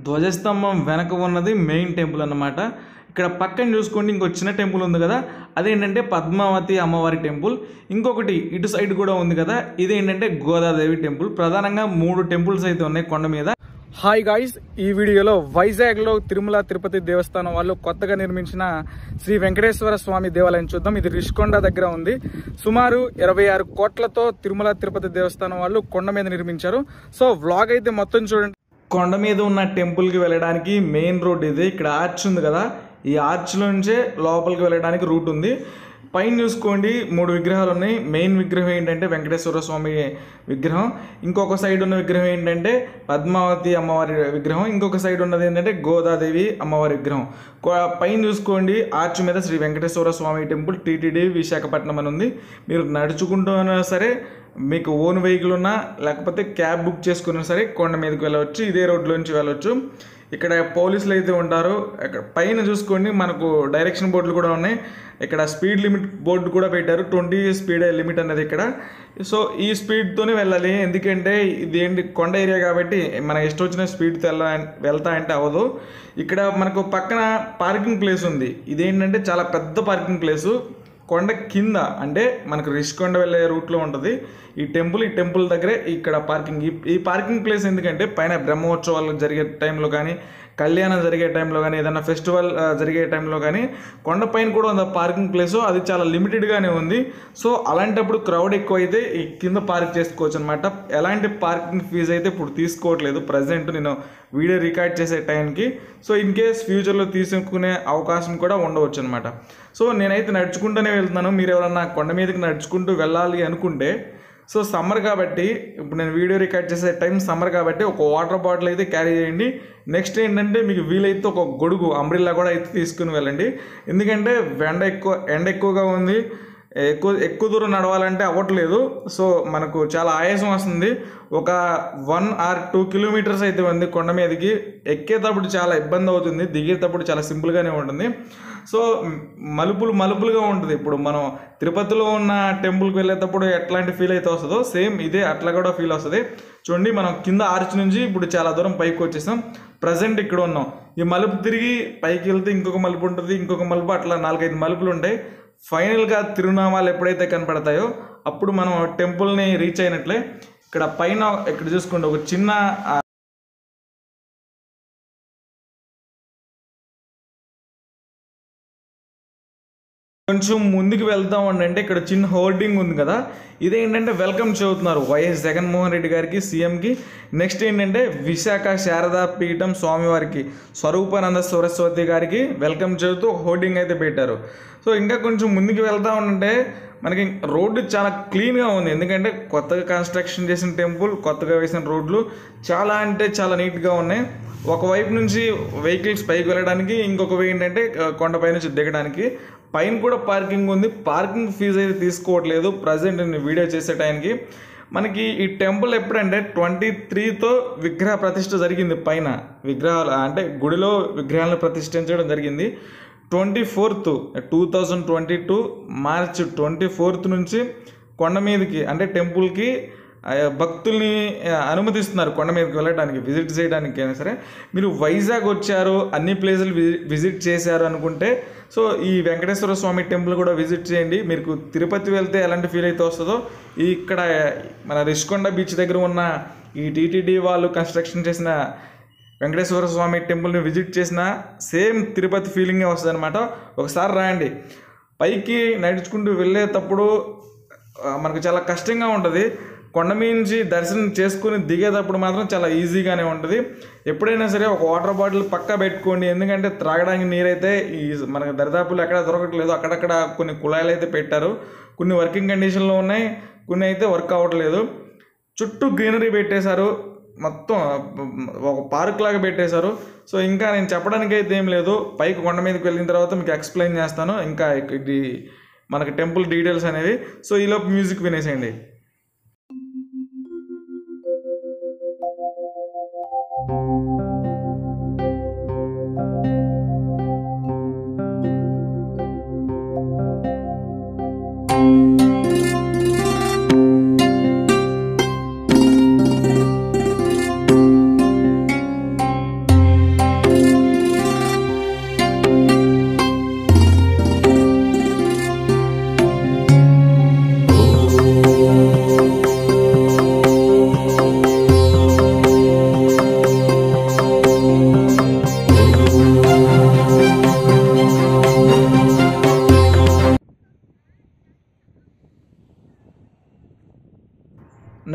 ధ్వజస్తంభం వెనక ఉన్నది మెయిన్ టెంపుల్ అన్నమాట ఇక్కడ పక్కన చూసుకోండి ఇంకో చిన్న టెంపుల్ ఉంది కదా అదేంటంటే పద్మావతి అమ్మవారి టెంపుల్ ఇంకొకటి ఇటు సైడ్ కూడా ఉంది కదా ఇదేంటంటే గోదాదేవి టెంపుల్ ప్రధానంగా మూడు టెంపుల్స్ అయితే ఉన్నాయి కొండ మీద హాయ్ గాయ్స్ ఈ వీడియోలో వైజాగ్లో తిరుమల తిరుపతి దేవస్థానం వాళ్ళు కొత్తగా నిర్మించిన శ్రీ వెంకటేశ్వర స్వామి దేవాలయం చూద్దాం ఇది రిషికొండ దగ్గర ఉంది సుమారు ఇరవై ఆరు కోట్లతో తిరుమల తిరుపతి దేవస్థానం వాళ్ళు కొండ మీద నిర్మించారు సో వ్లాగ్ అయితే మొత్తం చూడండి కొండ మీద ఉన్న టెంపుల్కి వెళ్ళడానికి మెయిన్ రోడ్ ఇది ఇక్కడ ఆర్చ్ ఉంది కదా ఈ ఆర్చ్ నుంచే లోపలికి వెళ్ళడానికి రూట్ ఉంది పైన చూసుకోండి మూడు విగ్రహాలు ఉన్నాయి మెయిన్ విగ్రహం ఏంటంటే వెంకటేశ్వర స్వామి విగ్రహం ఇంకొక సైడ్ ఉన్న విగ్రహం ఏంటంటే పద్మావతి అమ్మవారి విగ్రహం ఇంకొక సైడ్ ఉన్నది ఏంటంటే గోదాదేవి అమ్మవారి విగ్రహం కో- పైన చూసుకోండి ఆర్చ్ మీద శ్రీ వెంకటేశ్వర స్వామి టెంపుల్ టీటీడీ విశాఖపట్నం అని ఉంది మీరు నడుచుకుంటూ అయినా సరే మీకు ఓన్ వెహికల్ ఉన్నా లేకపోతే క్యాబ్ బుక్ చేసుకున్నా సరే కొండ మీదకి వెళ్ళవచ్చు ఇదే రోడ్లోంచి వెళ్ళవచ్చు ఇక్కడ పోలీసులు అయితే ఉంటారు ఇక్కడ పైన చూసుకోండి మనకు డైరెక్షన్ బోర్డులు కూడా ఉన్నాయి ఇక్కడ స్పీడ్ లిమిట్ బోర్డు కూడా పెట్టారు ట్వంటీ స్పీడ్ లిమిట్ అనేది ఇక్కడ సో ఈ స్పీడ్తోనే వెళ్ళాలి ఎందుకంటే ఇది ఏంటి కొండ ఏరియా కాబట్టి మన ఇష్టం వచ్చిన స్పీడ్తో వెళ్ళ వెళ్తా అంటే అవ్వదు ఇక్కడ మనకు పక్కన పార్కింగ్ ప్లేస్ ఉంది ఇదేంటంటే చాలా పెద్ద పార్కింగ్ ప్లేసు కొండ కింద అంటే మనకు రిషికొండ వెళ్ళే రూట్లో ఉంటుంది ఈ టెంపుల్ ఈ టెంపుల్ దగ్గరే ఇక్కడ పార్కింగ్ ఈ- ఈ పార్కింగ్ ప్లేస్ ఎందుకంటే పైన బ్రహ్మోత్సవాలు జరిగే టైంలో కానీ కళ్యాణం జరిగే టైంలో కానీ ఏదైనా ఫెస్టివల్ ఆ, జరిగే టైంలో కానీ కొండపైన కూడా ఉంది పార్కింగ్ ప్లేస్ అది చాలా లిమిటెడ్గానే ఉంది సో అలాంటప్పుడు క్రౌడ్ ఎక్కువ అయితే ఈ కింద పార్క్ చేసుకోవచ్చు అనమాట ఎలాంటి పార్కింగ్ ఫీజు అయితే ఇప్పుడు తీసుకోవట్లేదు ప్రజెంట్ నేను వీడియో రికార్డ్ చేసే టైంకి సో ఇన్ కేస్ ఫ్యూచర్లో తీసుకునే అవకాశం కూడా ఉండవచ్చు అనమాట సో నేనైతే నడుచుకుంటూనే వెళ్తున్నాను మీరు ఎవరన్నా కొండ మీదకి నడుచుకుంటూ వెళ్ళాలి అనుకుంటే సో సమ్మర్ కాబట్టి ఇప్పుడు నేను వీడియో రికార్డ్ చేసే టైం సమ్మర్ కాబట్టి ఒక వాటర్ బాటిల్ అయితే క్యారీ చేయండి నెక్స్ట్ ఏంటంటే మీకు వీలైతే ఒక గొడుగు అంబ్రిల్లా కూడా అయితే తీసుకుని వెళ్ళండి ఎందుకంటే ఎండ ఎక్కువ ఎండ ఎక్కువగా ఉంది ఎక్కువ ఎక్కువ దూరం నడవాలంటే అవ్వట్లేదు సో మనకు చాలా ఆయాసం వస్తుంది ఒక వన్ ఆర్ టూ కిలోమీటర్స్ అయితే ఉంది కొండ మీదకి ఎక్కేటప్పుడు చాలా ఇబ్బంది అవుతుంది దిగేటప్పుడు చాలా సింపుల్గానే ఉంటుంది సో మ్, మలుపులు మలుపులుగా ఉంటుంది ఇప్పుడు మనం తిరుపతిలో ఉన్న టెంపుల్కి వెళ్ళేటప్పుడు ఎట్లాంటి ఫీల్ అయితే వస్తుందో సేమ్ ఇదే అట్లా కూడా ఫీల్ వస్తుంది చూడండి మనం కింద ఆర్చ్ నుంచి ఇప్పుడు చాలా దూరం పైకి వచ్చేసాం ప్రజెంట్ ఇక్కడ ఉన్నాం ఈ మలుపు తిరిగి పైకి వెళ్తే ఇంకొక మలుపు ఉంటుంది ఇంకొక మలుపు అట్లా నాలుగైదు మలుపులు ఉంటాయి ఫైనల్గా తిరునామాలు ఎప్పుడైతే కనపడతాయో అప్పుడు మనం టెంపుల్ని రీచ్ అయినట్లే ఇక్కడ పైన ఇక్కడ చూసుకుంటే ఒక చిన్న ఆ, కొంచెం ముందుకు వెళ్తాం అంటే ఇక్కడ చిన్న హోర్డింగ్ ఉంది కదా ఇదేంటంటే వెల్కమ్ చెబుతున్నారు వైఎస్ జగన్మోహన్ రెడ్డి గారికి సీఎంకి నెక్స్ట్ ఏంటంటే విశాఖ శారదా పీఠం స్వామివారికి స్వరూపానంద సరస్వతి గారికి వెల్కమ్ చెబుతూ ఒక హోర్డింగ్ అయితే పెట్టారు సో ఇంకా కొంచెం ముందుకు వెళ్తా ఉంటే మనకి రోడ్డు చాలా క్లీన్గా ఉంది ఎందుకంటే కొత్తగా కన్స్ట్రక్షన్ చేసిన టెంపుల్ కొత్తగా వేసిన రోడ్లు చాలా అంటే చాలా నీట్గా ఉన్నాయి ఒకవైపు నుంచి వెహికల్స్ పైకి వెళ్ళడానికి ఇంకొక వే ఏంటంటే ఆ, కొండపై నుంచి దిగడానికి పైన కూడా పార్కింగ్ ఉంది పార్కింగ్ ఫీజు అయితే తీసుకోవట్లేదు ప్రజెంట్ నేను వీడియో చేసే టైంకి మనకి ఈ టెంపుల్ ఎప్పుడంటే ట్వంటీ త్రీతో విగ్రహ ప్రతిష్ఠ జరిగింది పైన విగ్రహాలు అంటే గుడిలో విగ్రహాలను ప్రతిష్ఠించడం జరిగింది twenty fourth two thousand twenty two March twenty fourth నుంచి కొండ మీదకి అంటే టెంపుల్కి ఆ, భక్తుల్ని ఆ, అనుమతిస్తున్నారు కొండ మీదకి వెళ్ళడానికి విజిట్ చేయడానికి అయినా సరే మీరు వైజాగ్ వచ్చారు అన్ని ప్లేసులు విజి- విజిట్ చేశారు అనుకుంటే సో ఈ వెంకటేశ్వర స్వామి టెంపుల్ కూడా విజిట్ చేయండి మీకు తిరుపతి వెళ్తే ఎలాంటి ఫీల్ అయితే వస్తుందో ఈ ఇక్కడ మన రిషికొండ బీచ్ దగ్గర ఉన్న ఈ టీటీడీ వాళ్ళు కన్స్ట్రక్షన్ చేసిన వెంకటేశ్వర స్వామి టెంపుల్ని విజిట్ చేసిన సేమ్ తిరుపతి ఫీలింగే వస్తుంది అనమాట ఒకసారి రాయండి పైకి నడుచుకుంటూ వెళ్ళేటప్పుడు ఆ, మనకు చాలా కష్టంగా ఉంటుంది కొండ మీద నుంచి దర్శనం చేసుకుని దిగేటప్పుడు మాత్రం చాలా ఈజీగానే ఉంటుంది ఎప్పుడైనా సరే ఒక వాటర్ బాటిల్ పక్కా పెట్టుకోండి ఎందుకంటే త్రాగడానికి నీరైతే ఈ మనకు దరిదాపులు ఎక్కడ దొరకట్లేదు అక్కడక్కడ కొన్ని కుళాయిలు అయితే పెట్టారు కొన్ని వర్కింగ్ కండిషన్లో ఉన్నాయి కొన్ని అయితే వర్క్ అవ్వట్లేదు చుట్టూ గ్రీనరీ పెట్టేశారు మొత్తం ఒక పార్క్ లాగా పెట్టేశారు సో ఇంకా నేను చెప్పడానికి అయితే ఏం లేదు పైకి కొండ మీదకి వెళ్ళిన తర్వాత మీకు ఎక్స్ప్లెయిన్ చేస్తాను ఇంకా ఇది మనకి టెంపుల్ డీటెయిల్స్ అనేవి సో ఈలోపు మ్యూజిక్ వినేసేయండి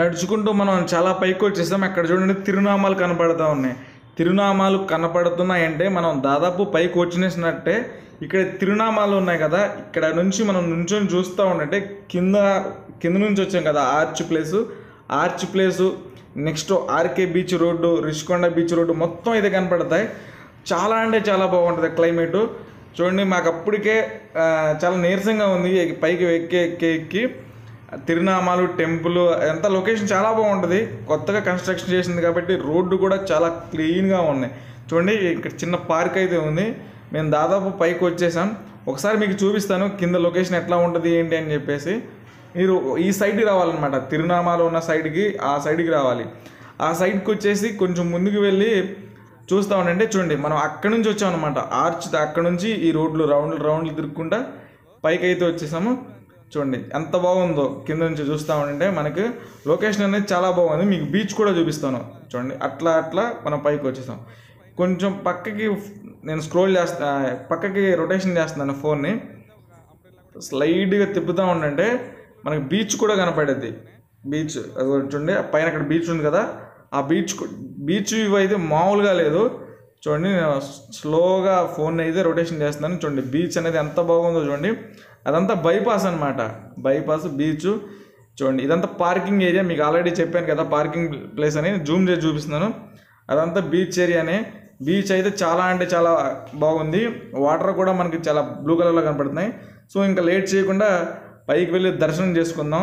నడుచుకుంటూ మనం చాలా పైకి వచ్చేసాం అక్కడ చూడండి తిరునామాలు కనపడతా ఉన్నాయి తిరునామాలు కనపడుతున్నాయంటే మనం దాదాపు పైకి వచ్చినట్టే ఇక్కడ తిరునామాలు ఉన్నాయి కదా ఇక్కడ నుంచి మనం నుంచొని చూస్తూ ఉండంటే కింద కింద నుంచి వచ్చాం కదా arch place arch place next RK beach road Rishikonda beach road మొత్తం అయితే కనపడతాయి చాలా అంటే చాలా బాగుంటుంది క్లైమేటు చూడండి మాకు అప్పటికే ఆ, చాలా నీరసంగా ఉంది ఎక్కి- పైకి ఎక్కి ఎక్కి ఎక్కి తిరునామాలు టెంపుల్ ఎంత లొకేషన్ చాలా బాగుంటుంది కొత్తగా కన్స్ట్రక్షన్ చేసింది కాబట్టి రోడ్డు కూడా చాలా క్లీన్గా ఉన్నాయి చూడండి ఇక్కడ చిన్న పార్క్ అయితే ఉంది మేము దాదాపు పైకి వచ్చేసాం ఒకసారి మీకు చూపిస్తాను కింద లొకేషన్ ఎట్లా ఉంటుంది ఏంటి అని చెప్పేసి మీరు ఈ సైడ్కి రావాలన్నమాట తిరునామాలు ఉన్న సైడ్కి ఆ సైడ్కి రావాలి ఆ సైడ్కి వచ్చేసి కొంచెం ముందుకు వెళ్ళి చూస్తా ఉండండి చూడండి మనం అక్కడ నుంచి వచ్చాం అనమాట ఆర్చ్ అక్కడ నుంచి ఈ రోడ్లు రౌండ్లు రౌండ్లు తిరుక్కుంటా పైకి అయితే వచ్చేసాము చూడండి ఎంత బాగుందో కింద నుంచి చూస్తా ఉంటే మనకి లొకేషన్ అనేది చాలా బాగుంది మీకు బీచ్ కూడా చూపిస్తాను చూడండి అట్లా అట్లా మనం పైకి వచ్చేసాం కొంచెం పక్కకి నేను స్క్రోల్ చేస్తా పక్కకి రొటేషన్ చేస్తున్నాను ఫోన్ని స్లైడ్గా తిప్పుతూ ఉండంటే మనకి బీచ్ కూడా కనపడేది బీచ్ అది చూడండి ఆ పైన అక్కడ బీచ్ ఉంది కదా ఆ బీచ్ కు- బీచ్ వ్యూ అయితే మామూలుగా లేదు చూడండి నేను స్లోగా ఫోన్ అయితే రొటేషన్ చేస్తున్నాను చూడండి బీచ్ అనేది ఎంత బాగుందో చూడండి అదంతా బైపాస్ అనమాట బైపాస్ బీచ్ చూడండి ఇదంతా పార్కింగ్ ఏరియా మీకు ఆల్రెడీ చెప్పాను కదా పార్కింగ్ ప్లేస్ అని జూమ్ చేసి చూపిస్తున్నాను అదంతా బీచ్ ఏరియానే బీచ్ అయితే చాలా అంటే చాలా బాగుంది వాటర్ కూడా మనకి చాలా బ్లూ కలర్లో కనపడుతున్నాయి సో ఇంకా లేట్ చేయకుండా పైకి వెళ్ళి దర్శనం చేసుకుందాం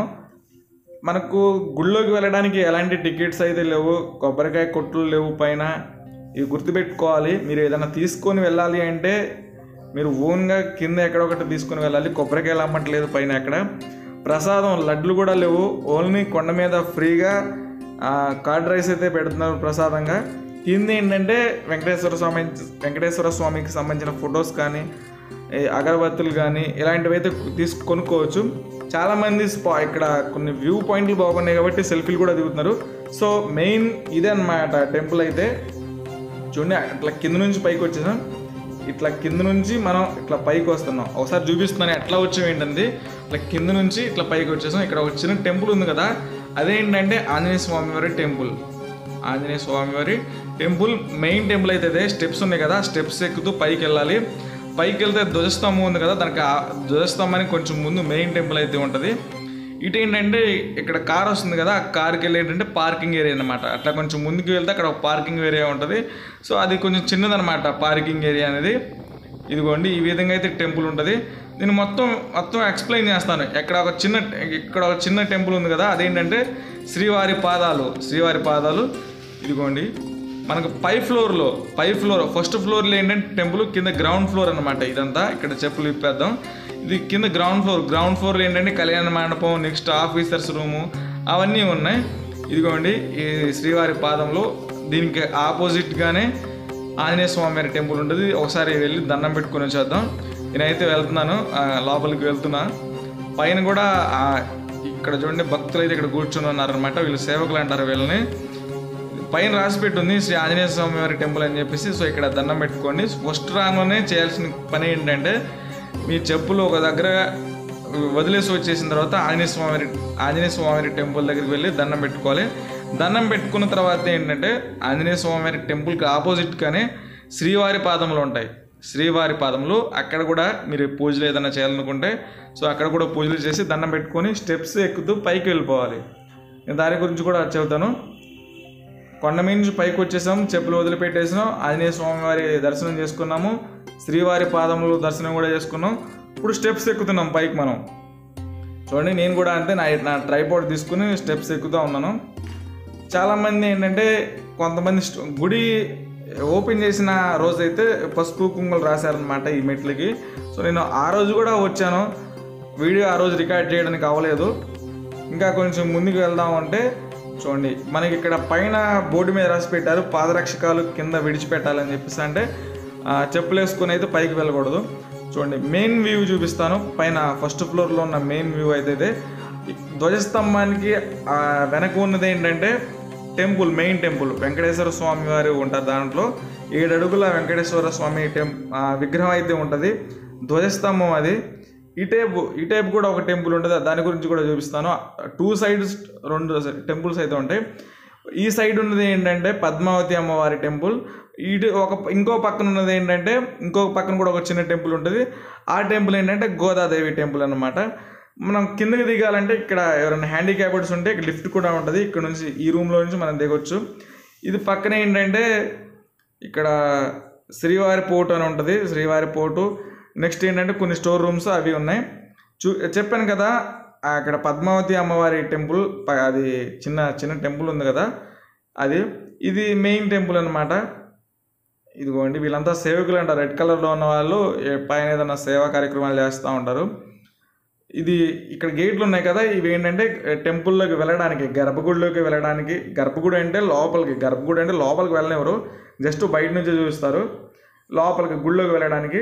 మనకు గుళ్ళోకి వెళ్ళడానికి ఎలాంటి టికెట్స్ అయితే లేవు కొబ్బరికాయ కొట్లు లేవు పైన ఇవి గుర్తుపెట్టుకోవాలి మీరు ఏదైనా తీసుకొని వెళ్ళాలి అంటే మీరు ఓన్గా కింద ఎక్కడ ఒకటి తీసుకొని వెళ్ళాలి కొబ్బరికాయలు అమ్మట్లేదు పైన ఎక్కడ ప్రసాదం లడ్లు కూడా లేవు ఓన్లీ కొండ మీద ఫ్రీగా ఆ, కార్డ్ రైస్ అయితే పెడుతున్నారు ప్రసాదంగా కింద ఏంటంటే వెంకటేశ్వర స్వామి వెంకటేశ్వర స్వామికి సంబంధించిన ఫొటోస్ కానీ ఈ అగరబత్తులు కానీ ఇలాంటివి అయితే తీసు కొనుక్కోవచ్చు చాలామంది స్పా ఇక్కడ కొన్ని వ్యూ పాయింట్లు బాగున్నాయి కాబట్టి సెల్ఫీలు కూడా దిగుతున్నారు సో మెయిన్ ఇదే అన్నమాట టెంపుల్ అయితే చూడండి అట్లా కింద నుంచి పైకి వచ్చేసాం ఇట్లా కింద నుంచి మనం ఇట్లా పైకి వస్తున్నాం ఒకసారి చూపిస్తున్నాను ఎట్లా వచ్చాం ఏంటంది ఇట్లా కింద నుంచి ఇట్లా పైకి వచ్చేసాం ఇక్కడ ఒక చిన్న టెంపుల్ ఉంది కదా అదేంటంటే ఆంజనేయ స్వామివారి టెంపుల్ ఆంజనేయ స్వామివారి టెంపుల్ మెయిన్ టెంపుల్ అయితే అదే స్టెప్స్ ఉన్నాయి కదా స్టెప్స్ ఎక్కుతూ పైకి వెళ్ళాలి పైకి వెళ్తే ధ్వజస్తంభం ఉంది కదా దానికి ఆ ధ్వజస్తంభానికి కొంచెం ముందు మెయిన్ టెంపుల్ అయితే ఉంటుంది ఇటు ఏంటంటే ఇక్కడ కార్ వస్తుంది కదా ఆ కార్కి వెళ్ళి ఏంటంటే పార్కింగ్ ఏరియా అనమాట అట్లా కొంచెం ముందుకు వెళ్తే అక్కడ ఒక పార్కింగ్ ఏరియా ఉంటుంది సో అది కొంచెం చిన్నదనమాట పార్కింగ్ ఏరియా అనేది ఇదిగోండి ఈ విధంగా అయితే టెంపుల్ ఉంటుంది నేను మొత్తం మొత్తం ఎక్స్ప్లెయిన్ చేస్తాను ఇక్కడ ఒక చిన్న ఇక్కడ ఒక చిన్న టెంపుల్ ఉంది కదా అదేంటంటే శ్రీవారి పాదాలు శ్రీవారి పాదాలు ఇదిగోండి మనకు పై ఫ్లోర్లో పై ఫ్లోర్ ఫస్ట్ ఫ్లోర్లో ఏంటంటే టెంపుల్ కింద గ్రౌండ్ ఫ్లోర్ అనమాట ఇదంతా ఇక్కడ చెప్పులు ఇప్పేద్దాం ఇది కింద గ్రౌండ్ ఫ్లోర్ గ్రౌండ్ ఫ్లోర్లో ఏంటంటే కళ్యాణ మండపం నెక్స్ట్ ఆఫీసర్స్ రూము అవన్నీ ఉన్నాయి ఇదిగోండి ఈ శ్రీవారి పాదంలో దీనికి ఆపోజిట్గానే ఆంజనేయ స్వామి వారి టెంపుల్ ఉంటుంది ఒకసారి వెళ్ళి దండం పెట్టుకుని వచ్చేద్దాం నేనైతే వెళ్తున్నాను ఆ, లోపలికి వెళ్తున్నా పైన కూడా ఆ, ఇక్కడ చూడండి భక్తులు అయితే ఇక్కడ కూర్చొని ఉన్నారనమాట వీళ్ళు సేవకులు అంటారు వీళ్ళని పైన రాసి పెట్టుంది శ్రీ ఆంజనేయ స్వామి వారి టెంపుల్ అని చెప్పేసి సో ఇక్కడ దండం పెట్టుకోండి ఫస్ట్ రాగానే చేయాల్సిన పని ఏంటంటే మీ చెప్పులు ఒక దగ్గర వదిలేసి వచ్చేసిన తర్వాత ఆంజనేయ స్వామి వారి ఆంజనేయ స్వామి వారి టెంపుల్ దగ్గరికి వెళ్ళి దండం పెట్టుకోవాలి దండం పెట్టుకున్న తర్వాత ఏంటంటే ఆంజనేయ స్వామి వారి టెంపుల్కి ఆపోజిట్గానే శ్రీవారి పాదములు ఉంటాయి శ్రీవారి పాదములు అక్కడ కూడా మీరు పూజలు ఏదైనా చేయాలనుకుంటే సో అక్కడ కూడా పూజలు చేసి దండం పెట్టుకొని స్టెప్స్ ఎక్కుతూ పైకి వెళ్ళిపోవాలి నేను దాని గురించి కూడా చెబుతాను కొండ మీద నుంచి పైకి వచ్చేసాం చెప్పులు వదిలిపెట్టేసాం ఆంజనేయ స్వామి వారి దర్శనం చేసుకున్నాము శ్రీవారి పాదములు దర్శనం కూడా చేసుకున్నాం ఇప్పుడు స్టెప్స్ ఎక్కుతున్నాం పైకి మనం చూడండి నేను కూడా అంతే నా నా ట్రైపోర్డ్ తీసుకుని స్టెప్స్ ఎక్కుతూ ఉన్నాను చాలామంది ఏంటంటే కొంతమంది స్ట- గుడి ఓపెన్ చేసిన రోజైతే పసుపు కుంకుమలు రాశారనమాట ఈ మెట్లకి సో నేను ఆ రోజు కూడా వచ్చాను వీడియో ఆ రోజు రికార్డ్ చేయడానికి అవ్వలేదు ఇంకా కొంచెం ముందుకు వెళ్దాం అంటే చూడండి మనకి ఇక్కడ పైన బోర్డు మీద రాసి పెట్టారు పాదరక్షకాలు కింద విడిచిపెట్టాలని చెప్పేసి అంటే ఆ, చెప్పులు వేసుకొని అయితే పైకి వెళ్ళకూడదు చూడండి మెయిన్ వ్యూ చూపిస్తాను పైన ఫస్ట్ ఫ్లోర్లో ఉన్న మెయిన్ వ్యూ అయితే ఇదే. ఈ ధ్వజస్తంభానికి ఆ, వెనక ఉన్నది ఏంటంటే temple main temple Venkateswara Swami వారు ఉంటారు దాంట్లో ఏడు అడుగుల వెంకటేశ్వర స్వామి టెం ఆ, విగ్రహం అయితే ఉంటుంది ధ్వజస్తంభం అది ఈ టైప్ ఈ టైప్ కూడా ఒక టెంపుల్ ఉంటుంది దాని గురించి కూడా చూపిస్తాను టూ సైడ్స్ రెండు టెంపుల్స్ అయితే ఉంటాయి ఈ సైడ్ ఉన్నది ఏంటంటే పద్మావతి అమ్మవారి టెంపుల్ ఇటు ఒక ఇంకో పక్కన ఉన్నది ఏంటంటే ఇంకొక పక్కన కూడా ఒక చిన్న టెంపుల్ ఉంటుంది ఆ టెంపుల్ ఏంటంటే గోదాదేవి టెంపుల్ అన్నమాట మనం కిందకి దిగాలంటే ఇక్కడ ఎవరైనా హ్యాండిక్యాప్డ్స్ ఉంటే ఇక్కడ లిఫ్ట్ కూడా ఉంటుంది ఇక్కడ నుంచి ఈ రూమ్లో నుంచి మనం దిగొచ్చు ఇది పక్కన ఏంటంటే ఇక్కడ శ్రీవారి పోర్టు అని ఉంటుంది శ్రీవారి పోర్టు నెక్స్ట్ ఏంటంటే కొన్ని స్టోర్ రూమ్స్ అవి ఉన్నాయి చూ చెప్పాను కదా అక్కడ పద్మావతి అమ్మవారి టెంపుల్ ప- అది చిన్న చిన్న టెంపుల్ ఉంది కదా అది ఇది మెయిన్ టెంపుల్ అనమాట ఇదిగోండి వీళ్ళంతా సేవకులు అంటారు రెడ్ కలర్లో ఉన్న వాళ్ళు ఏ- పైన ఏదైనా సేవా కార్యక్రమాలు చేస్తూ ఉంటారు ఇది ఇక్కడ గేట్లు ఉన్నాయి కదా ఇవి ఏంటంటే టెంపుల్లోకి వెళ్ళడానికి గర్భగుడిలోకి వెళ్ళడానికి గర్భగుడి అంటే లోపలికి గర్భగుడి అంటే లోపలికి వెళ్ళనివ్వరు జస్ట్ బయట నుంచి చూపిస్తారు లోపలికి గుడిలోకి వెళ్ళడానికి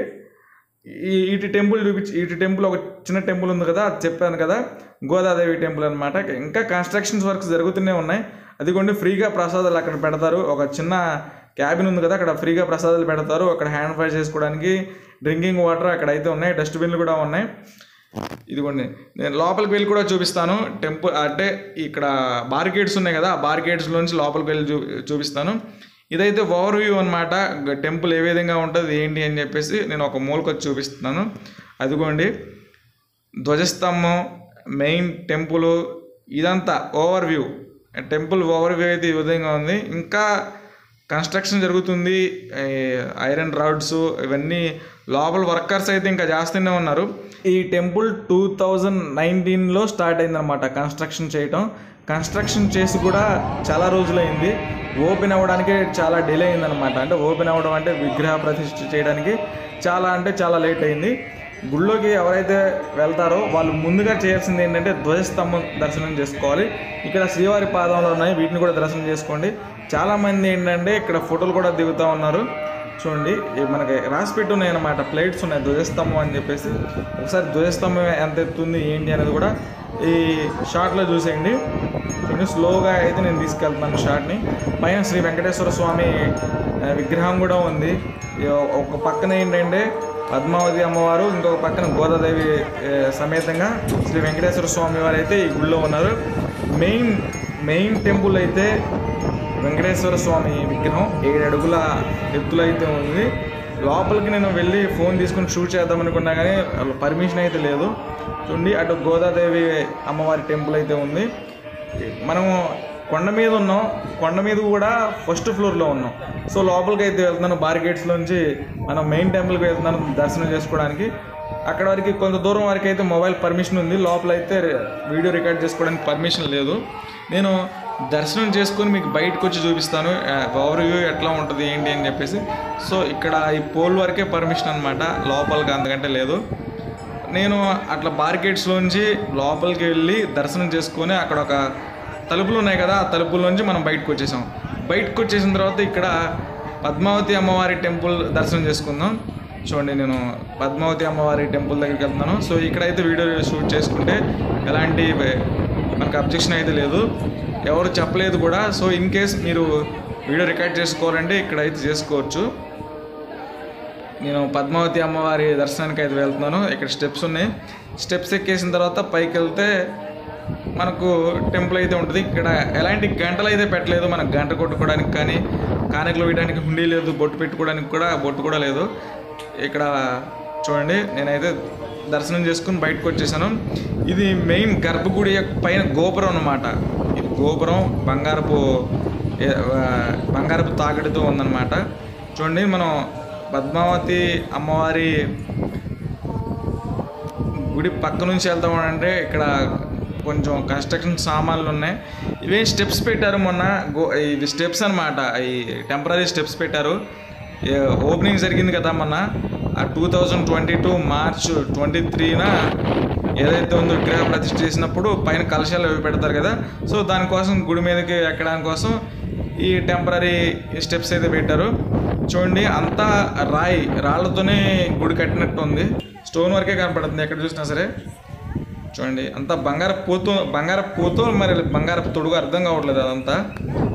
ఈ ఇటు టెంపుల్ చూపించి ఇటు టెంపుల్ ఒక చిన్న టెంపుల్ ఉంది కదా అది చెప్పాను కదా గోదాదేవి టెంపుల్ అనమాట ఇంకా కన్స్ట్రక్షన్స్ వర్క్స్ జరుగుతూనే ఉన్నాయి అదిగోండి ఫ్రీగా ప్రసాదాలు అక్కడ పెడతారు ఒక చిన్న క్యాబిన్ ఉంది కదా అక్కడ ఫ్రీగా ప్రసాదాలు పెడతారు అక్కడ హ్యాండ్ వాష్ చేసుకోవడానికి డ్రింకింగ్ వాటర్ అక్కడ అయితే ఉన్నాయి డస్ట్బిన్లు కూడా ఉన్నాయి ఇదిగోండి నేను లోపలికి వెళ్ళి కూడా చూపిస్తాను టెంపుల్ అంటే ఇక్కడ బార్గేట్స్ ఉన్నాయి కదా ఆ బార్గేట్స్లోంచి లోపలికి వెళ్ళి చూ చూపిస్తాను ఇదైతే ఓవర్ వ్యూ అనమాట టెంపుల్ ఏ విధంగా ఉంటుంది ఏంటి అని చెప్పేసి నేను ఒక మూలకి వచ్చి చూపిస్తున్నాను అదిగోండి ధ్వజస్తంభం మెయిన్ టెంపుల్ ఇదంతా overview temple overview అయితే ఈ విధంగా ఉంది ఇంకా కన్స్ట్రక్షన్ జరుగుతుంది ఈ ఐరన్ రాడ్స్ ఇవన్నీ లోపల వర్కర్స్ అయితే ఇంకా చేస్తూనే ఉన్నారు ఈ టెంపుల్ టూ థౌజండ్ నైన్టీన్లో స్టార్ట్ అయిందనమాట కన్స్ట్రక్షన్ చేయటం కన్స్ట్రక్షన్ చేసి కూడా చాలా రోజులైంది ఓపెన్ అవ్వడానికి చాలా డిలే అయిందనమాట అంటే ఓపెన్ అవ్వడం అంటే విగ్రహ ప్రతిష్ఠ చేయడానికి చాలా అంటే చాలా లేట్ అయింది గుళ్ళోకి ఎవరైతే వెళ్తారో వాళ్ళు ముందుగా చేయాల్సింది ఏంటంటే ధ్వజస్తంభం దర్శనం చేసుకోవాలి ఇక్కడ శ్రీవారి పాదంలో ఉన్నాయి వీటిని కూడా దర్శనం చేసుకోండి చాలామంది ఏంటంటే ఇక్కడ ఫోటోలు కూడా దిగుతూ ఉన్నారు చూడండి ఈ మనకి రాసి పెట్టి ఉన్నాయి అన్నమాట ప్లేట్స్ ఉన్నాయి ధ్వజస్తంభం అని చెప్పేసి ఒకసారి ధ్వజస్తంభం ఎంత ఎత్తుంది ఏంటి అనేది కూడా ఈ షార్ట్లో చూసేయండి చూడండి స్లోగా అయితే నేను తీసుకెళ్తున్నాను షార్ట్ని పైన శ్రీ వెంకటేశ్వర స్వామి ఆ, విగ్రహం కూడా ఉంది ఈ ఒక పక్కన ఏంటంటే పద్మావతి అమ్మవారు ఇంకొక పక్కన గోదాదేవి ఆ, సమేతంగా శ్రీ వెంకటేశ్వర స్వామి వారు అయితే ఈ గుళ్ళో ఉన్నారు మెయిన్ మెయిన్ టెంపుల్ అయితే వెంకటేశ్వర స్వామి విగ్రహం ఏడు అడుగుల ఎత్తులో అయితే ఉంది లోపలికి నేను వెళ్ళి ఫోన్ తీసుకుని షూట్ చేద్దాం అనుకున్నా కానీ పర్మిషన్ అయితే లేదు చూడండి అటు గోదాదేవి అమ్మవారి టెంపుల్ అయితే ఉంది మనము కొండ మీద ఉన్నాం కొండ మీద కూడా ఫస్ట్ ఫ్లోర్లో ఉన్నాం సో లోపలికి అయితే వెళ్తున్నాను బార్గేట్స్లోంచి మనం మెయిన్ టెంపుల్కి వెళ్తున్నాను దర్శనం చేసుకోవడానికి అక్కడ వరకు కొంత దూరం వరకు అయితే మొబైల్ పర్మిషన్ ఉంది లోపల అయితే వీడియో రికార్డ్ చేసుకోవడానికి పర్మిషన్ లేదు నేను దర్శనం చేసుకొని మీకు బయటకు వచ్చి చూపిస్తాను ఓవర్ వ్యూ ఎట్లా ఉంటుంది ఏంటి అని చెప్పేసి సో ఇక్కడ ఈ పోల్ వరకే పర్మిషన్ అనమాట లోపలికి అంతకంటే లేదు నేను అట్లా బార్గేట్స్లోంచి లోపలికి వెళ్ళి దర్శనం చేసుకొని అక్కడ ఒక తలుపులు ఉన్నాయి కదా ఆ తలుపుల్లోంచి మనం బయటకు వచ్చేసాం బయటకు వచ్చేసిన తర్వాత ఇక్కడ పద్మావతి అమ్మవారి టెంపుల్ దర్శనం చేసుకుందాం చూడండి నేను పద్మావతి అమ్మవారి టెంపుల్ దగ్గరికి వెళ్తున్నాను సో ఇక్కడైతే వీడియో షూట్ చేసుకుంటే ఎలాంటి మనకు అబ్జెక్షన్ అయితే లేదు ఎవరు చెప్పలేదు కూడా సో ఇన్ కేస్ మీరు వీడియో రికార్డ్ చేసుకోవాలంటే ఇక్కడైతే చేసుకోవచ్చు నేను పద్మావతి అమ్మవారి దర్శనానికి అయితే వెళ్తున్నాను ఇక్కడ స్టెప్స్ ఉన్నాయి స్టెప్స్ ఎక్కేసిన తర్వాత పైకి వెళ్తే మనకు టెంపుల్ అయితే ఉంటుంది ఇక్కడ ఎలాంటి గంటలు అయితే పెట్టలేదు మనకు గంట కొట్టుకోవడానికి కానీ కానుకలు వేయడానికి హుండీ లేదు బొట్టు పెట్టుకోవడానికి కూడా బొట్టు కూడా లేదు ఇక్కడ చూడండి నేనైతే దర్శనం చేసుకుని బయటకు వచ్చేసాను ఇది మెయిన్ గర్భగుడి యొక్క పైన గోపురం అన్నమాట ఇది గోపురం బంగారపు ఏ- ఆ, బంగారపు తాకడితో ఉందన్నమాట చూడండి మనం పద్మావతి అమ్మవారి గుడి పక్క నుంచి వెళ్తాం అంటే ఇక్కడ కొంచెం కన్స్ట్రక్షన్ సామాన్లు ఉన్నాయి ఇవే స్టెప్స్ పెట్టారు మొన్న గో ఇది స్టెప్స్ అనమాట ఈ టెంపరీ స్టెప్స్ పెట్టారు ఏ- ఓపెనింగ్ జరిగింది కదా మొన్న ఆ two thousand twenty two March twenty త్రీన ఏదైతే ఉందో విగ్రహ ప్రతిష్ఠ చేసినప్పుడు పైన కలశాలు అవి పెడతారు కదా సో దానికోసం గుడి మీదకి ఎక్కడానికి కోసం ఈ టెంపరీ స్టెప్స్ అయితే పెట్టారు చూడండి అంతా రాయి రాళ్లతోనే గుడి కట్టినట్టు ఉంది స్టోన్ వర్కే కనపడుతుంది ఎక్కడ చూసినా సరే చూడండి అంతా బంగారపు పోతూ బంగారపు పోతూ మరి బంగారపు తొడుగు అర్థం కావట్లేదు అదంతా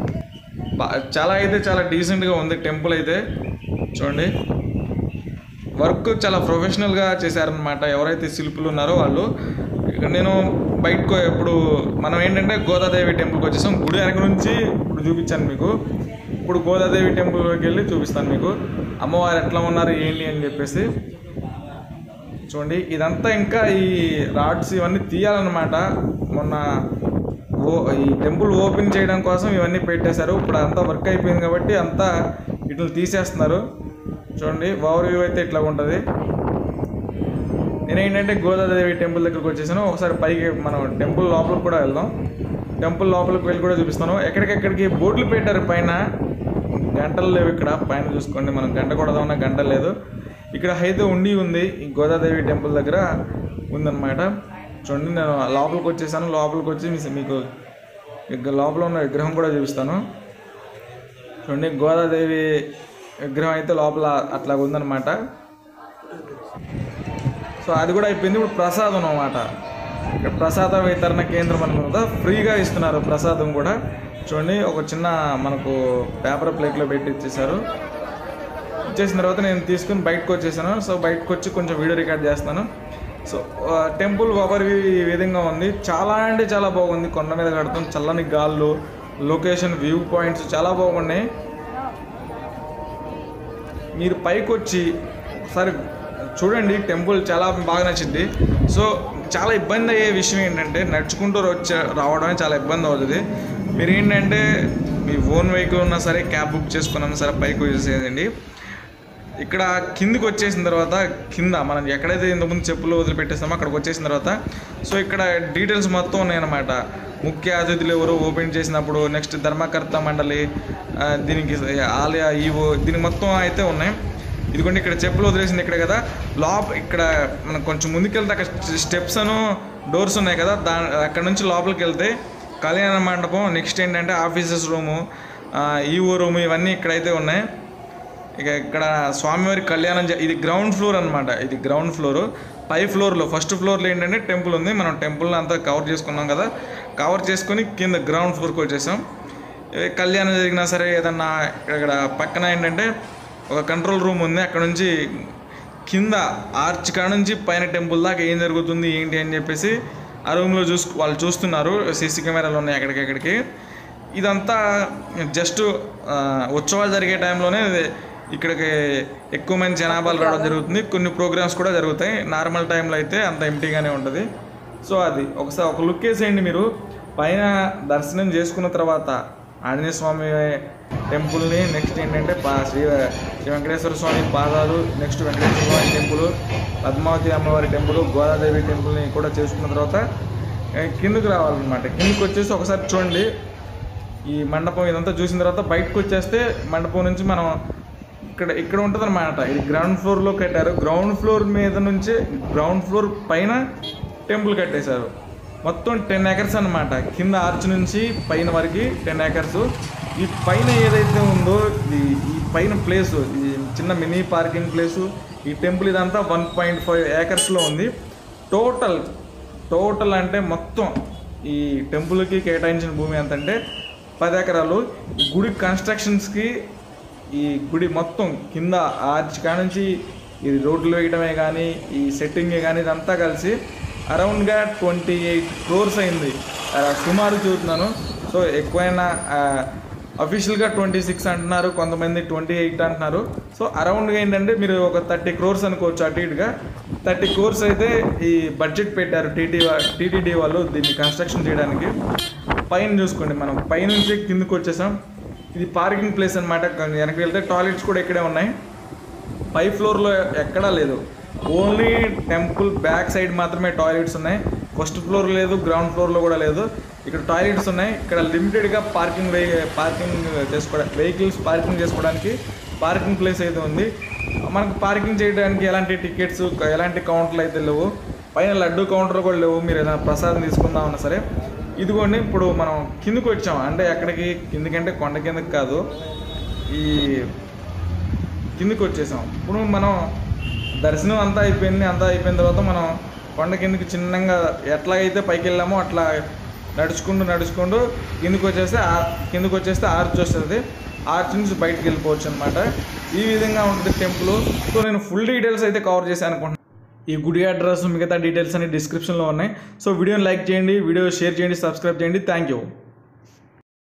బా- చాలా అయితే చాలా డీసెంట్గా ఉంది టెంపుల్ అయితే చూడండి వర్క్ చాలా ప్రొఫెషనల్గా చేశారనమాట ఎవరైతే శిల్పులు ఉన్నారో వాళ్ళు ఇక్కడ నేను బయటకు ఇప్పుడు మనం ఏంటంటే గోదాదేవి టెంపుల్కి వచ్చేసాం గుడి వెనక నుంచి ఇప్పుడు చూపించాను మీకు ఇప్పుడు గోదాదేవి టెంపుల్కి వెళ్ళి చూపిస్తాను మీకు అమ్మవారు ఎట్లా ఉన్నారు ఏంటి అని చెప్పేసి చూడండి ఇదంతా ఇంకా ఈ రాడ్స్ ఇవన్నీ తీయాలన్నమాట మొన్న ఓ ఈ టెంపుల్ ఓపెన్ చేయడం కోసం ఇవన్నీ పెట్టేశారు ఇప్పుడు అంతా వర్క్ అయిపోయింది కాబట్టి అంతా వీటిని తీసేస్తున్నారు చూడండి ఓవర్ వ్యూ అయితే ఇట్లా ఉంటుంది నేను ఏంటంటే గోదాదేవి టెంపుల్ దగ్గరకు వచ్చేసాను ఒకసారి పైకి మనం టెంపుల్ లోపలికి కూడా వెళ్దాం టెంపుల్ లోపలికి వెళ్ళి కూడా చూపిస్తాను ఎక్కడికెక్కడికి బోర్డులు పెట్టారు పైన గంటలు లేవు ఇక్కడ పైన చూసుకోండి మనం గంట కొడదామన్నా గంట లేదు ఇక్కడ అయితే ఉండి ఉంది ఈ గోదాదేవి టెంపుల్ దగ్గర ఉందన్నమాట చూడండి నేను లోపలికి వచ్చేసాను లోపలికి వచ్చి మీ- మీకు ఇక లోపల ఉన్న విగ్రహం కూడా చూపిస్తాను చూడండి గోదాదేవి విగ్రహం అయితే లోపల అట్లా ఉందన్నమాట సో అది కూడా అయిపోయింది ఇప్పుడు ప్రసాదం అన్నమాట ఇక్కడ ప్రసాద వితరణ కేంద్రం అని కదా ఫ్రీగా ఇస్తున్నారు ప్రసాదం కూడా చూడండి ఒక చిన్న మనకు పేపర్ ప్లేట్లో పెట్టి ఇచ్చేసారు ఇచ్చేసిన తర్వాత నేను తీసుకుని బయటకు వచ్చేసాను సో బయటకు వచ్చి కొంచెం వీడియో రికార్డ్ చేస్తాను సో ఆ, టెంపుల్ ఓవర్ ఈ విధంగా ఉంది చాలా అంటే చాలా బాగుంది కొండ మీద కడుతుంది చల్లని గాళ్ళు లొకేషన్ వ్యూ పాయింట్స్ చాలా బాగున్నాయి మీరు పైకి వచ్చి ఒకసారి చూడండి టెంపుల్ చాలా బాగా నచ్చింది సో చాలా ఇబ్బంది అయ్యే విషయం ఏంటంటే నడుచుకుంటూ వచ్చే రావడమే చాలా ఇబ్బంది అవుతుంది మీరు ఏంటంటే మీ ఓన్ వెహికల్ ఉన్నా సరే క్యాబ్ బుక్ చేసుకున్నా సరే పైకి వచ్చేసేయండి ఇక్కడ కిందికి వచ్చేసిన తర్వాత కింద మనం ఎక్కడైతే ఇంతకుముందు చెప్పులు వదిలిపెట్టేస్తామో అక్కడికి వచ్చేసిన తర్వాత సో ఇక్కడ డీటెయిల్స్ మొత్తం ఉన్నాయన్నమాట ముఖ్య అతిథులు ఎవరు ఓపెన్ చేసినప్పుడు నెక్స్ట్ ధర్మకర్త మండలి ఆ, దీనికి ఆలయ ఈవో దీనికి మొత్తం అయితే ఉన్నాయి ఇదిగోండి ఇక్కడ చెప్పులు వదిలేసింది ఇక్కడ కదా లోప ఇక్కడ మనం కొంచెం ముందుకెళ్తే అక్కడ స్టెప్స్ అను డోర్స్ ఉన్నాయి కదా దా అక్కడ నుంచి లోపలికి వెళ్తే కళ్యాణ మండపం నెక్స్ట్ ఏంటంటే ఆఫీసెస్ రూము ఈవో రూము ఇవన్నీ ఇక్కడైతే ఉన్నాయి ఇక ఇక్కడ స్వామివారి కళ్యాణం జ- ఇది గ్రౌండ్ ఫ్లోర్ అనమాట ఇది గ్రౌండ్ ఫ్లోర్ పై ఫ్లోర్లో ఫస్ట్ ఫ్లోర్లో ఏంటంటే టెంపుల్ ఉంది మనం టెంపుల్ అంతా కవర్ చేసుకున్నాం కదా కవర్ చేసుకొని కింద గ్రౌండ్ ఫ్లోర్కి వచ్చేసాం ఏ కళ్యాణం జరిగినా సరే ఏదన్నా ఇక్కడ పక్కన ఏంటంటే ఒక కంట్రోల్ రూమ్ ఉంది అక్కడ నుంచి కింద ఆర్చ్ కాడ నుంచి పైన టెంపుల్ దాకా ఏం జరుగుతుంది ఏంటి అని చెప్పేసి ఆ రూమ్లో చూసు వాళ్ళు చూస్తున్నారు సీసీ కెమెరాలు ఉన్నాయి ఎక్కడికెక్కడికి ఇదంతా జస్ట్ ఆ, ఉత్సవాలు జరిగే టైంలోనే ఇక్కడికి ఎక్కువ మంది జనాభాలు రావడం జరుగుతుంది కొన్ని ప్రోగ్రామ్స్ కూడా జరుగుతాయి నార్మల్ టైంలో అయితే అంత ఎంటీగానే ఉంటుంది సో అది ఒకసారి ఒక లుక్ వేసేయండి మీరు పైన దర్శనం చేసుకున్న తర్వాత ఆంజనేయ స్వామి టెంపుల్ని నెక్స్ట్ ఏంటంటే పా శ్రీ శ్రీ వెంకటేశ్వర స్వామి పాదాలు నెక్స్ట్ వెంకటేశ్వర స్వామి టెంపుల్ పద్మావతి అమ్మవారి టెంపుల్ గోదాదేవి టెంపుల్ని కూడా చేసుకున్న తర్వాత ఏ, కిందకి రావాలన్నమాట కిందకి వచ్చేసి ఒకసారి చూడండి ఈ మండపం ఇదంతా చూసిన తర్వాత బయటకు వచ్చేస్తే మండపం నుంచి మనం ఇక్కడ ఇక్కడ ఉంటుంది అనమాట ఇది గ్రౌండ్ ఫ్లోర్లో కట్టారు గ్రౌండ్ ఫ్లోర్ మీద నుంచి గ్రౌండ్ ఫ్లోర్ పైన టెంపుల్ కట్టేశారు మొత్తం టెన్ ఏకర్స్ అనమాట కింద ఆర్చ్ నుంచి పైన వరకు టెన్ ఏకర్స్ ఈ పైన ఏదైతే ఉందో ఇది ఈ పైన ప్లేస్ ఈ చిన్న మినీ పార్కింగ్ ప్లేసు ఈ టెంపుల్ ఇదంతా వన్ పాయింట్ ఫైవ్ ఏకర్స్లో ఉంది టోటల్ టోటల్ అంటే మొత్తం ఈ టెంపుల్కి కేటాయించిన భూమి ఎంత అంటే పది ఎకరాలు ఈ గుడి కన్స్ట్రక్షన్స్కి ఈ గుడి మొత్తం కింద ఆర్చ్ కానుంచి ఇది రోడ్లు వేయడమే కానీ ఈ సెట్టింగ్ కానీ ఇదంతా కలిసి అరౌండ్గా ట్వంటీ ఎయిట్ క్రోర్స్ అయింది ఆ, సుమారు చూస్తున్నాను సో ఎక్కువైనా అఫీషియల్గా ట్వంటీ సిక్స్ అంటున్నారు కొంతమంది ట్వంటీ ఎయిట్ అంటున్నారు సో అరౌండ్గా ఏంటంటే మీరు ఒక థర్టీ క్రోర్స్ అనుకోవచ్చు అటు ఇటుగా థర్టీ క్రోర్స్ అయితే ఈ బడ్జెట్ పెట్టారు టీటీ టీటీడీ వాళ్ళు దీన్ని కన్స్ట్రక్షన్ చేయడానికి పైన చూసుకోండి మనం పైనుంచి కిందకు వచ్చేసాం ఇది పార్కింగ్ ప్లేస్ అనమాట వెనక్కి వెళ్తే టాయిలెట్స్ కూడా ఇక్కడే ఉన్నాయి పై ఫ్లోర్లో ఎక్కడా లేదు ఓన్లీ టెంపుల్ బ్యాక్ సైడ్ మాత్రమే టాయిలెట్స్ ఉన్నాయి ఫస్ట్ ఫ్లోర్ లేదు గ్రౌండ్ ఫ్లోర్లో కూడా లేదు ఇక్కడ టాయిలెట్స్ ఉన్నాయి ఇక్కడ లిమిటెడ్గా పార్కింగ్ వే పార్కింగ్ చేసుకోవడానికి వెహికల్స్ పార్కింగ్ చేసుకోవడానికి పార్కింగ్ ప్లేస్ అయితే ఉంది మనకు పార్కింగ్ చేయడానికి ఎలాంటి టికెట్స్ ఎలాంటి కౌంటర్లు అయితే లేవు పైన లడ్డు కౌంటర్ కూడా లేవు మీరు ఏదైనా ప్రసాదం తీసుకుందామన్నా సరే ఇదిగోండి ఇప్పుడు మనం కిందకి వచ్చాం అంటే ఎక్కడికి కిందకంటే కొండ కిందకి కాదు ఈ కిందకి వచ్చేసాం ఇప్పుడు మనం దర్శనం అంతా అయిపోయింది అంతా అయిపోయిన తర్వాత మనం కొండ కిందకి చిన్నగా ఎట్లా అయితే పైకి వెళ్ళామో అట్లా నడుచుకుంటూ నడుచుకుంటూ కిందకి వచ్చేస్తే ఆ- కిందకి వచ్చేస్తే ఆర్చ్ వస్తుంది ఆర్చ్ నుంచి బయటకు వెళ్ళిపోవచ్చు అనమాట ఈ విధంగా ఉంటుంది టెంపుల్ సో నేను ఫుల్ డీటెయిల్స్ అయితే కవర్ చేశాను అనుకుంటున్నాను ఈ గుడి అడ్రస్ మిగతా డీటెయిల్స్ అన్ని డిస్క్రిప్షన్లో ఉన్నాయి సో వీడియోని లైక్ చేయండి వీడియో షేర్ చేయండి సబ్స్క్రైబ్ చేయండి థ్యాంక్ యూ